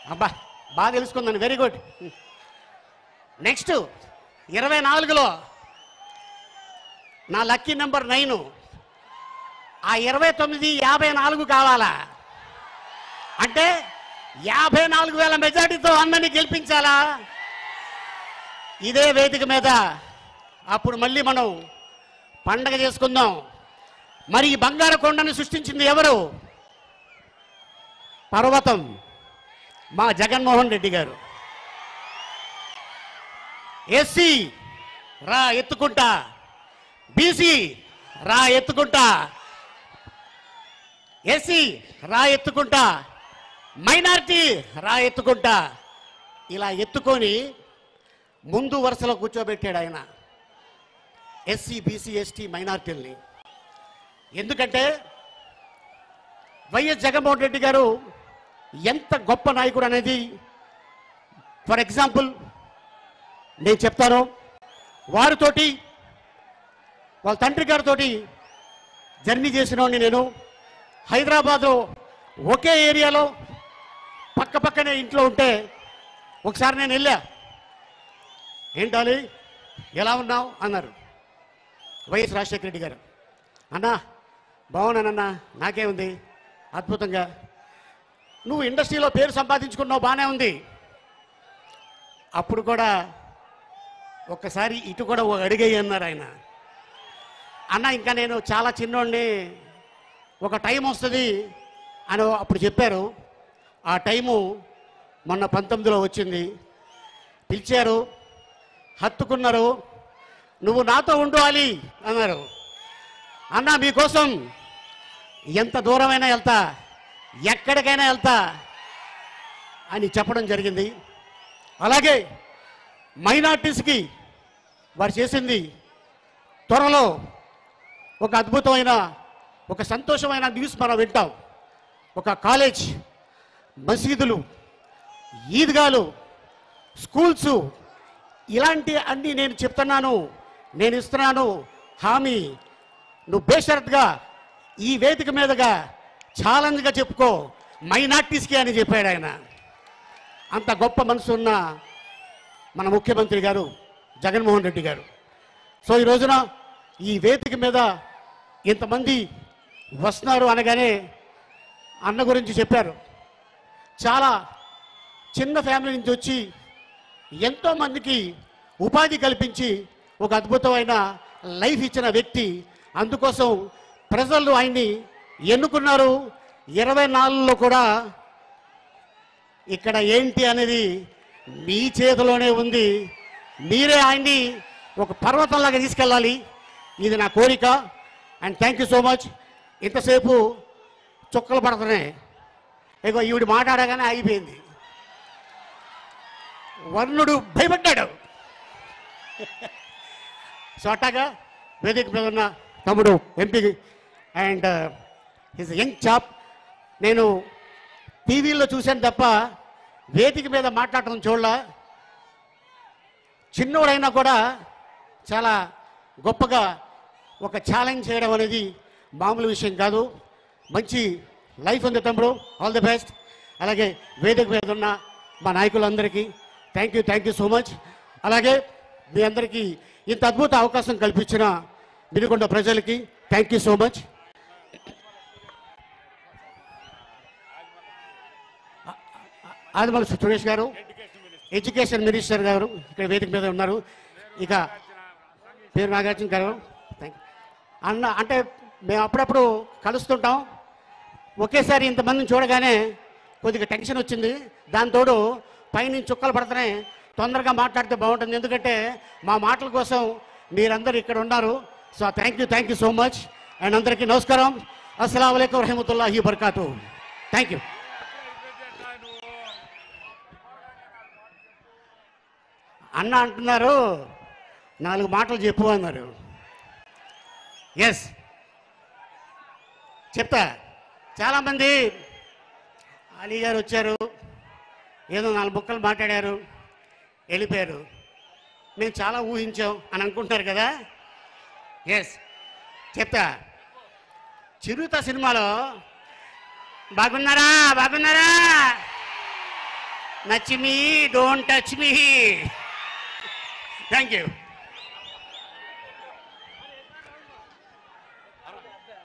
అబ్బా బాగా తెలుసుకుందండి very good next ఇరవై నాలుగులో నా లక్కీ నెంబర్ నైన్ ఆ ఇరవై తొమ్మిది యాభై నాలుగు కావాలా అంటే యాభై నాలుగు వేల మెజార్టీతో అందరినీ గెలిపించాలా ఇదే వేదిక మీద అప్పుడు మళ్ళీ మనం పండగ చేసుకుందాం మరి ఈ బంగారు కొండను సృష్టించింది ఎవరు పర్వతం మా జగన్మోహన్ రెడ్డి గారు ఎస్సీ రా ఎత్తుకుంటా బీసీ రా ఎత్తుకుంటా ఎస్సీ రా ఎత్తుకుంటా మైనారిటీ రా ఎత్తుకుంటా ఇలా ఎత్తుకొని ముందు వరుసలో కూర్చోబెట్టాడు ఆయన ఎస్సీ బీసీ ఎస్టీ మైనారిటీల్ని ఎందుకంటే వైఎస్ జగన్మోహన్ రెడ్డి గారు ఎంత గొప్ప నాయకుడు అనేది ఫర్ ఎగ్జాంపుల్ నేను చెప్తాను వారితోటి వాళ్ళ తండ్రి గారితోటి జర్నీ చేసినోడిని నేను హైదరాబాదు ఒకే ఏరియాలో పక్క పక్కనే ఇంట్లో ఉంటే ఒకసారి నేను వెళ్ళా ఏంటాలి ఎలా ఉన్నావు అన్నారు వైఎస్ రాజశేఖర రెడ్డి గారు అన్నా బాగున్నానన్నా నాకేముంది అద్భుతంగా నువ్వు ఇండస్ట్రీలో పేరు సంపాదించుకున్నావు బాగానే ఉంది అప్పుడు కూడా ఒక్కసారి ఇటు కూడా ఒక అడిగేయి అన్నారు ఆయన అన్న ఇంకా నేను చాలా చిన్నోడిని ఒక టైం వస్తుంది అని అప్పుడు చెప్పారు ఆ టైము మొన్న పంతొమ్మిదిలో వచ్చింది పిలిచారు హత్తుకున్నారు నువ్వు నాతో ఉండు అలీ అన్నారు అన్న మీకోసం ఎంత దూరమైనా వెళ్తా ఎక్కడికైనా వెళ్తా అని చెప్పడం జరిగింది అలాగే మైనార్టీస్కి వారు చేసింది త్వరలో ఒక అద్భుతమైన ఒక సంతోషమైన న్యూస్ మనం వింటాం ఒక కాలేజ్ మసీదులు ఈద్గాలు స్కూల్స్ ఇలాంటి అన్ని నేను చెప్తున్నాను నేను ఇస్తున్నాను హామీ నువ్వు బేషరత్గా ఈ వేదిక మీదుగా ఛాలెంజ్గా చెప్పుకో మైనార్టీస్కి అని చెప్పాడు ఆయన అంత గొప్ప మనసు ఉన్న మన ముఖ్యమంత్రి గారు జగన్మోహన్ రెడ్డి గారు సో ఈ రోజున ఈ వేదిక మీద ఇంతమంది వస్తున్నారు అనగానే అన్న గురించి చెప్పారు చాలా చిన్న ఫ్యామిలీ నుంచి వచ్చి ఎంతో మందికి ఉపాధి కల్పించి ఒక అద్భుతమైన లైఫ్ ఇచ్చిన వ్యక్తి అందుకోసం ప్రజలు ఆయన్ని ఎన్నుకున్నారు ఇరవై నాలుగులో కూడా ఇక్కడ ఏంటి అనేది మీ చేతిలోనే ఉంది మీరే ఆయన్ని ఒక పర్వతంలాగా తీసుకెళ్ళాలి ఇది నా కోరిక and thank you so much ఇంతసేపు చుక్కలు పడుతున్నాయి ఇగో ఈవిడ మాట్లాడగానే ఆగిపోయింది వర్ణుడు భయపడ్డాడు సో అట్టాగా వేదిక మీద ఉన్న తమ్ముడు MP and his young chap నేను టీవీలో చూశాను తప్ప వేదిక మీద మాట్లాడటం చూడలా చిన్నోడైనా కూడా చాలా గొప్పగా ఒక ఛాలెంజ్ చేయడం అనేది మామూలు విషయం కాదు మంచి లైఫ్ ఉంది తమ్ముడు ఆల్ ది బెస్ట్ అలాగే వేదిక మీద ఉన్న మా నాయకులందరికీ thank you thank you so much అలాగే మీ అందరికీ ఇంత అద్భుత అవకాశం కల్పించిన మినికొండ ప్రజలకి thank you so much Adimala Suresh గారు ఎడ్యుకేషన్ మినిస్టర్ గారు ఇక్కడ వేదిక మీద ఉన్నారు ఇక పేరు నాగార్జున గారు థ్యాంక్ అన్న అంటే మేము అప్పుడప్పుడు కలుస్తుంటాం ఒకేసారి ఇంతమందిని చూడగానే కొద్దిగా టెన్షన్ వచ్చింది దాంతోడు పైనుంచి చుక్కలు పడుతున్నాయి తొందరగా మాట్లాడితే బాగుంటుంది ఎందుకంటే మా మాటల కోసం మీరందరూ ఇక్కడ ఉన్నారు so thank you thank you so much and అందరికీ నమస్కారం అస్సలం వలైకం రహమతుల్లాహి బర్కాతు థ్యాంక్ యూ అన్న అంటున్నారు నాలుగు మాటలు చెప్పు అన్నారు ఎస్ చెప్తా చాలామంది అలీ గారు వచ్చారు ఏదో నాలుగు బుక్కలు మాట్లాడారు వెళ్ళిపోయారు మేము చాలా ఊహించాం అని అనుకుంటారు కదా ఎస్ చెప్తా చిరుత సినిమాలో బాగున్నారా బాగున్నారా నచ్చి మీ డోంట్ టచ్ మీ థ్యాంక్ యూ